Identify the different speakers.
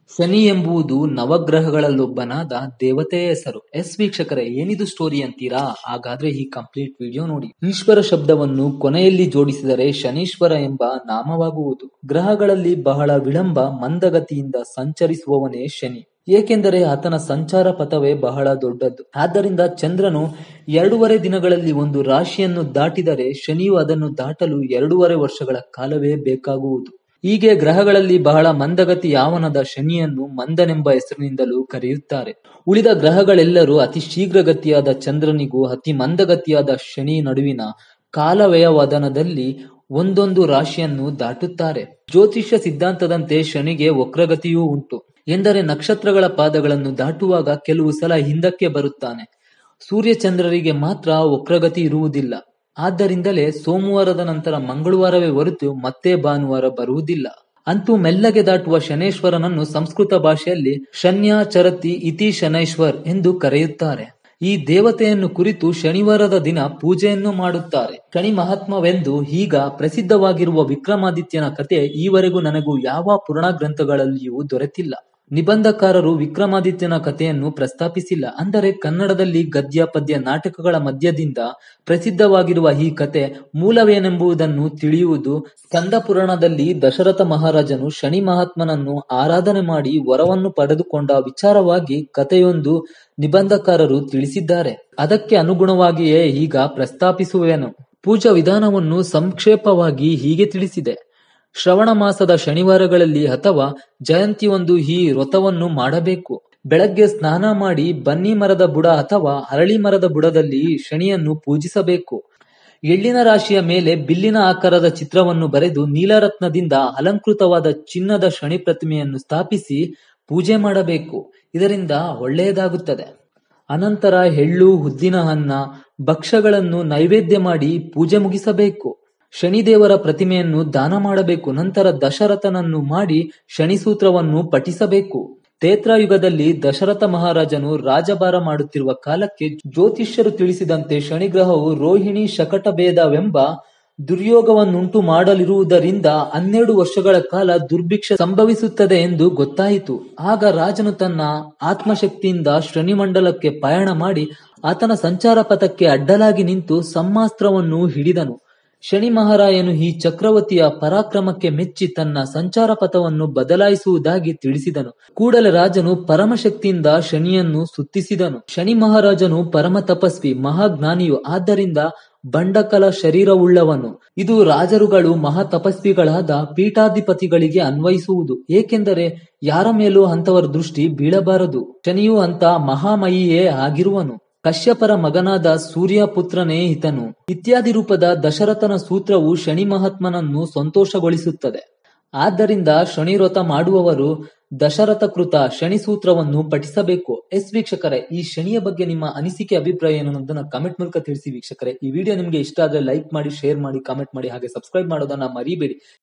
Speaker 1: ಶನಿ ಎಂಬುದು ನವಗ್ರಹಗಳಲ್ಲೊಬ್ಬನಾದ ದೇವತೆಯ ಹೆಸರು ಎಸ್ ವೀಕ್ಷಕರೇ ಏನಿದು ಸ್ಟೋರಿ ಅಂತೀರಾ ಹಾಗಾದ್ರೆ ಈ ಕಂಪ್ಲೀಟ್ ವಿಡಿಯೋ ನೋಡಿ ಈಶ್ವರ ಶಬ್ದವನ್ನು ಕೊನೆಯಲ್ಲಿ ಜೋಡಿಸಿದರೆ ಶನೀಶ್ವರ ಎಂಬ ನಾಮವಾಗುವುದು ಗ್ರಹಗಳಲ್ಲಿ ಬಹಳ ವಿಳಂಬ ಮಂದಗತಿಯಿಂದ ಸಂಚರಿಸುವವನೇ ಶನಿ ಏಕೆಂದರೆ ಆತನ ಸಂಚಾರ ಪಥವೇ ಬಹಳ ದೊಡ್ಡದ್ದು ಆದ್ದರಿಂದ ಚಂದ್ರನು ಎರಡೂವರೆ ದಿನಗಳಲ್ಲಿ ಒಂದು ರಾಶಿಯನ್ನು ದಾಟಿದರೆ ಶನಿಯು ಅದನ್ನು ದಾಟಲು ಎರಡೂವರೆ ವರ್ಷಗಳ ಕಾಲವೇ ಬೇಕಾಗುವುದು ಹೀಗೆ ಗ್ರಹಗಳಲ್ಲಿ ಬಹಳ ಮಂದಗತಿ ಯಾವನದ ಶನಿಯನ್ನು ಮಂದನೆಂಬ ಹೆಸರಿನಿಂದಲೂ ಕರೆಯುತ್ತಾರೆ ಉಳಿದ ಗ್ರಹಗಳೆಲ್ಲರೂ ಅತಿ ಶೀಘ್ರಗತಿಯಾದ ಚಂದ್ರನಿಗೂ ಅತಿ ಮಂದಗತಿಯಾದ ಶನಿ ನಡುವಿನ ಕಾಲವ್ಯವಧಾನದಲ್ಲಿ ಒಂದೊಂದು ರಾಶಿಯನ್ನು ದಾಟುತ್ತಾರೆ ಜ್ಯೋತಿಷ್ಯ ಸಿದ್ಧಾಂತದಂತೆ ಶನಿಗೆ ವಕ್ರಗತಿಯೂ ಉಂಟು ಎಂದರೆ ನಕ್ಷತ್ರಗಳ ಪಾದಗಳನ್ನು ದಾಟುವಾಗ ಕೆಲವು ಸಲ ಹಿಂದಕ್ಕೆ ಬರುತ್ತಾನೆ ಸೂರ್ಯಚಂದ್ರರಿಗೆ ಮಾತ್ರ ವಕ್ರಗತಿ ಇರುವುದಿಲ್ಲ ಆದ್ದರಿಂದಲೇ ಸೋಮವಾರದ ನಂತರ ಮಂಗಳವಾರವೇ ಹೊರತು ಮತ್ತೆ ಭಾನುವಾರ ಬರುವುದಿಲ್ಲ ಅಂತೂ ಮೆಲ್ಲಗೆ ದಾಟುವ ಶನೇಶ್ವರನನ್ನು ಸಂಸ್ಕೃತ ಭಾಷೆಯಲ್ಲಿ ಶನ್ಯಾಚರತಿ ಇತಿ ಶನೈಶ್ವರ್ ಎಂದು ಕರೆಯುತ್ತಾರೆ ಈ ದೇವತೆಯನ್ನು ಕುರಿತು ಶನಿವಾರದ ದಿನ ಪೂಜೆಯನ್ನು ಮಾಡುತ್ತಾರೆ ಶನಿ ಮಹಾತ್ಮವೆಂದು ಈಗ ಪ್ರಸಿದ್ಧವಾಗಿರುವ ವಿಕ್ರಮಾದಿತ್ಯನ ಕತೆ ಈವರೆಗೂ ನನಗೂ ಯಾವ ಪುರಾಣ ಗ್ರಂಥಗಳಲ್ಲಿಯೂ ದೊರೆತಿಲ್ಲ ನಿಬಂಧಕಾರರು ವಿಕ್ರಮಾದಿತ್ಯನ ಕಥೆಯನ್ನು ಪ್ರಸ್ತಾಪಿಸಿಲ್ಲ ಅಂದರೆ ಕನ್ನಡದಲ್ಲಿ ಗದ್ಯ ಪದ್ಯ ನಾಟಕಗಳ ಮಧ್ಯದಿಂದ ಪ್ರಸಿದ್ಧವಾಗಿರುವ ಈ ಕತೆ ಮೂಲವೇನೆಂಬುದನ್ನು ತಿಳಿಯುವುದು ಸ್ಕಂದ ಪುರಾಣದಲ್ಲಿ ದಶರಥ ಮಹಾರಾಜನು ಶನಿ ಮಹಾತ್ಮನನ್ನು ಆರಾಧನೆ ಮಾಡಿ ವರವನ್ನು ಪಡೆದುಕೊಂಡ ವಿಚಾರವಾಗಿ ಕಥೆಯೊಂದು ನಿಬಂಧಕಾರರು ತಿಳಿಸಿದ್ದಾರೆ ಅದಕ್ಕೆ ಅನುಗುಣವಾಗಿಯೇ ಈಗ ಪ್ರಸ್ತಾಪಿಸುವೆನು ಪೂಜಾ ವಿಧಾನವನ್ನು ಸಂಕ್ಷೇಪವಾಗಿ ಹೀಗೆ ತಿಳಿಸಿದೆ ಶ್ರವಣ ಮಾಸದ ಶನಿವಾರಗಳಲ್ಲಿ ಅಥವಾ ಜಯಂತಿಯೊಂದು ಈ ವ್ರತವನ್ನು ಮಾಡಬೇಕು ಬೆಳಗ್ಗೆ ಸ್ನಾನ ಮಾಡಿ ಬನ್ನಿ ಮರದ ಬುಡ ಅಥವಾ ಅರಳಿ ಮರದ ಬುಡದಲ್ಲಿ ಶನಿಯನ್ನು ಪೂಜಿಸಬೇಕು ಎಳ್ಳಿನ ರಾಶಿಯ ಮೇಲೆ ಬಿಲ್ಲಿನ ಆಕಾರದ ಚಿತ್ರವನ್ನು ಬರೆದು ನೀಲರತ್ನದಿಂದ ಅಲಂಕೃತವಾದ ಚಿನ್ನದ ಶನಿ ಪ್ರತಿಮೆಯನ್ನು ಸ್ಥಾಪಿಸಿ ಪೂಜೆ ಮಾಡಬೇಕು ಇದರಿಂದ ಒಳ್ಳೆಯದಾಗುತ್ತದೆ ಅನಂತರ ಎಳ್ಳು ಉದ್ದಿನ ಅನ್ನ ಭಕ್ಷ್ಯಗಳನ್ನು ನೈವೇದ್ಯ ಮಾಡಿ ಪೂಜೆ ಮುಗಿಸಬೇಕು ಶನಿದೇವರ ಪ್ರತಿಮೆಯನ್ನು ದಾನ ಮಾಡಬೇಕು ನಂತರ ದಶರಥನನ್ನು ಮಾಡಿ ಶನಿ ಸೂತ್ರವನ್ನು ಪಠಿಸಬೇಕು ತೇತ್ರಾಯುಗದಲ್ಲಿ ದಶರಥ ಮಹಾರಾಜನು ರಾಜಭಾರ ಮಾಡುತ್ತಿರುವ ಕಾಲಕ್ಕೆ ಜ್ಯೋತಿಷ್ಯರು ತಿಳಿಸಿದಂತೆ ಶನಿಗ್ರಹವು ರೋಹಿಣಿ ಶಕಟಭೇದವೆಂಬ ದುರ್ಯೋಗವನ್ನುಂಟು ಮಾಡಲಿರುವುದರಿಂದ ಹನ್ನೆರಡು ವರ್ಷಗಳ ಕಾಲ ದುರ್ಭಿಕ್ಷ ಸಂಭವಿಸುತ್ತದೆ ಎಂದು ಗೊತ್ತಾಯಿತು ಆಗ ರಾಜನು ತನ್ನ ಆತ್ಮಶಕ್ತಿಯಿಂದ ಶನಿಮಂಡಲಕ್ಕೆ ಪಯಣ ಮಾಡಿ ಆತನ ಸಂಚಾರ ಪಥಕ್ಕೆ ಅಡ್ಡಲಾಗಿ ನಿಂತು ಸಮ್ಮಾಸ್ತ್ರವನ್ನು ಹಿಡಿದನು ಶನಿ ಮಹಾರಾಯನು ಈ ಚಕ್ರವರ್ತಿಯ ಪರಾಕ್ರಮಕ್ಕೆ ಮೆಚ್ಚಿ ತನ್ನ ಸಂಚಾರ ಪಥವನ್ನು ಬದಲಾಯಿಸುವುದಾಗಿ ತಿಳಿಸಿದನು ಕೂಡಲೇ ರಾಜನು ಪರಮಶಕ್ತಿಯಿಂದ ಶನಿಯನ್ನು ಸುತ್ತಿಸಿದನು ಶನಿ ಮಹಾರಾಜನು ಪರಮ ತಪಸ್ವಿ ಮಹಾಜ್ಞಾನಿಯು ಆದ್ದರಿಂದ ಬಂಡಕಲ ಶರೀರವುಳ್ಳವನು ಇದು ರಾಜರುಗಳು ಮಹಾ ತಪಸ್ವಿಗಳಾದ ಪೀಠಾಧಿಪತಿಗಳಿಗೆ ಅನ್ವಯಿಸುವುದು ಏಕೆಂದರೆ ಯಾರ ಮೇಲೂ ಅಂತವರ ದೃಷ್ಟಿ ಬೀಳಬಾರದು ಶನಿಯು ಅಂತ ಮಹಾಮಯಿಯೇ ಆಗಿರುವನು ಕಶ್ಯಪರ ಮಗನಾದ ಸೂರ್ಯ ಪುತ್ರನೇ ಈತನು ಇತ್ಯಾದಿ ರೂಪದ ದಶರಥನ ಸೂತ್ರವು ಶನಿ ಮಹಾತ್ಮನನ್ನು ಸಂತೋಷಗೊಳಿಸುತ್ತದೆ ಆದ್ದರಿಂದ ಶನಿ ವ್ರತ ಮಾಡುವವರು ದಶರಥ ಕೃತ ಶನಿ ಸೂತ್ರವನ್ನು ಪಠಿಸಬೇಕು ಎಸ್ ವೀಕ್ಷಕರೇ ಈ ಶನಿಯ ಬಗ್ಗೆ ನಿಮ್ಮ ಅನಿಸಿಕೆ ಅಭಿಪ್ರಾಯ ಏನು ಅನ್ನೋದನ್ನ ಕಮೆಂಟ್ ಮೂಲಕ ತಿಳಿಸಿ ವೀಕ್ಷಕರೇ ಈ ವಿಡಿಯೋ ನಿಮಗೆ ಇಷ್ಟ ಆದ್ರೆ ಲೈಕ್ ಮಾಡಿ ಶೇರ್ ಮಾಡಿ ಕಾಮೆಂಟ್ ಮಾಡಿ ಹಾಗೆ ಸಬ್ಸ್ಕ್ರೈಬ್ ಮಾಡೋದನ್ನ ಮರಿಬೇಡಿ